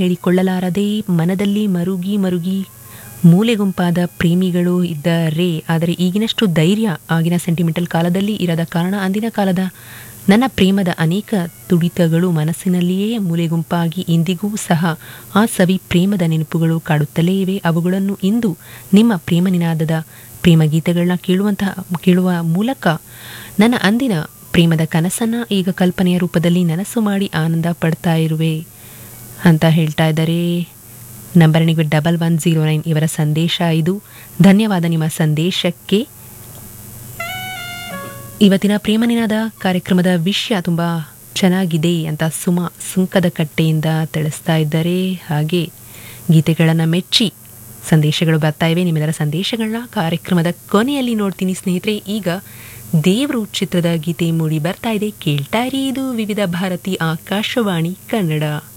ಹೇಳಿಕೊಳ್ಳಲಾರದೆ ಮನದಲ್ಲಿ ಮರುಗಿ ಮರುಗಿ ಮೂಲೆಗುಂಪಾದ ಪ್ರೇಮಿಗಳು ಇದ್ದಾರೆ ಆದರೆ ಈಗಿನಷ್ಟು ಧೈರ್ಯ ಆಗಿನ ಸೆಂಟಿಮೆಂಟಲ್ ಕಾಲದಲ್ಲಿ ಇರದ ಕಾರಣ ಅಂದಿನ ಕಾಲದ ನನ್ನ ಪ್ರೇಮದ ಅನೇಕ ತುಡಿತಗಳು ಮನಸ್ಸಿನಲ್ಲಿಯೇ ಮೂಲೆಗುಂಪಾಗಿ ಇಂದಿಗೂ ಸಹ ಆ ಸವಿ ಪ್ರೇಮದ ನೆನಪುಗಳು ಕಾಡುತ್ತಲೇ ಇವೆ ಅವುಗಳನ್ನು ಇಂದು ನಿಮ್ಮ ಪ್ರೇಮ ನಿನಾದದ ಪ್ರೇಮ ಗೀತೆಗಳನ್ನ ಕೇಳುವಂತಹ ಕೇಳುವ ಮೂಲಕ ನನ್ನ ಅಂದಿನ ಪ್ರೇಮದ ಕನಸನ್ನ ಈಗ ಕಲ್ಪನೆಯ ರೂಪದಲ್ಲಿ ನನಸು ಮಾಡಿ ಆನಂದ ಪಡ್ತಾ ಇರುವೆ ಅಂತ ಹೇಳ್ತಾ ಇದ್ದಾರೆ ನಂಬರ್ ನಿಮಗೆ ಡಬಲ್ ಒನ್ ಜೀರೋ ನೈನ್ ಇವರ ಸಂದೇಶ ಇದು ಧನ್ಯವಾದ ನಿಮ್ಮ ಸಂದೇಶಕ್ಕೆ ಇವತ್ತಿನ ಪ್ರೇಮನಿನಾದ ಕಾರ್ಯಕ್ರಮದ ವಿಷಯ ತುಂಬ ಚೆನ್ನಾಗಿದೆ ಅಂತ ಸುಮ ಸುಂಕದ ಕಟ್ಟೆಯಿಂದ ತಿಳಿಸ್ತಾ ಇದ್ದಾರೆ ಹಾಗೆ ಗೀತೆಗಳನ್ನು ಮೆಚ್ಚಿ ಸಂದೇಶಗಳು ಬರ್ತಾ ಇವೆ ನಿಮ್ಮೆಲ್ಲರ ಸಂದೇಶಗಳನ್ನ ಕಾರ್ಯಕ್ರಮದ ಕೊನೆಯಲ್ಲಿ ನೋಡ್ತೀನಿ ಸ್ನೇಹಿತರೆ ಈಗ ದೇವರು ಚಿತ್ರದ ಗೀತೆ ಮೂಡಿ ಬರ್ತಾ ಇದೆ ಕೇಳ್ತಾ ಇರಿ ಇದು ವಿವಿಧ ಭಾರತಿ ಆಕಾಶವಾಣಿ ಕನ್ನಡ